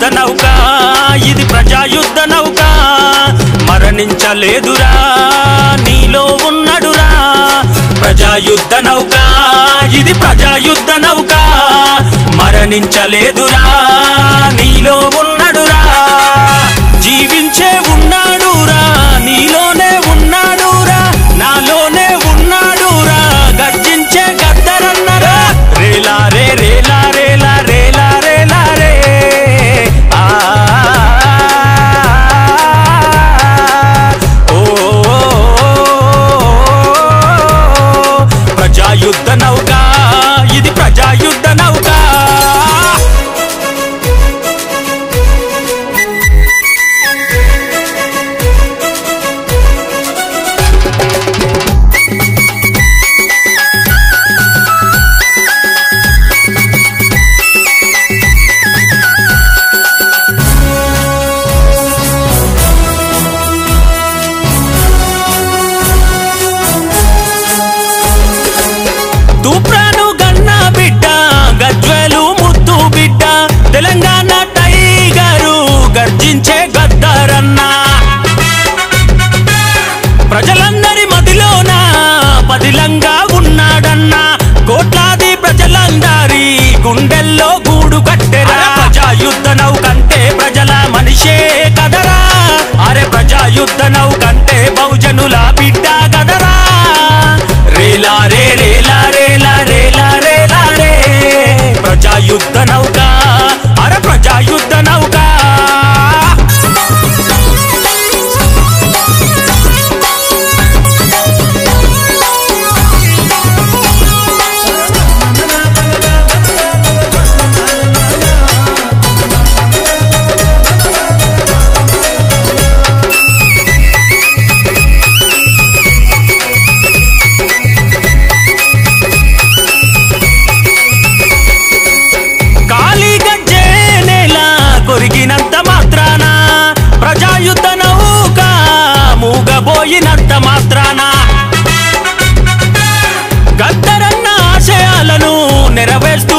నౌక ఇది ప్రజాయుద్ధ నౌక మరణించలేదురా నీలో ఉన్నడురా ప్రజాయుద్ధ నౌక ఇది ప్రజాయుద్ధ నౌక మరణించలేదురా నీలో ఉన్నడురా జీవించే ఉన్నాడురా నీలోనే ఉన్నాడురా నాలోనే ఉన్నాడురా గర్జించే గద్దరన్నరా రేలా రే రేలా రేలా రేలా రేలా రే ఆ ఓ ప్రజాయుద్ధ నౌక ఇది ప్రజాయుద్ధ నౌక తూప్రాను గన్న బిడ్డ గజ్వెలు ముత్తు బిడ్డ తెలంగాణ టైగరు గర్జించే గద్దరన్న ప్రజలందరి మదిలోన పదిలంగా ఉన్నాడన్న కోట్లాది ప్రజలందరి గుండెల్లో గూడు కట్టెరా ప్రజాయుద్ధ నౌకంటే ప్రజల మనిషే కదరా అరే ప్రజాయుద్ధ నౌకంటే బహుజనుల బిడ్డ కదరా రేలా రే రేలా రేలా రేలా రేలా రే ప్రజాయుద్ధ నౌక అర ప్రజాయుద్ధ నౌక ఖాళీ గజ్జే నేల కొరిగినంత మాత్రాన ప్రజాయుద్ధ నౌక మూగబోయినంత మాత్రాన గద్దరన్న ఆశయాలను నెరవేర్చ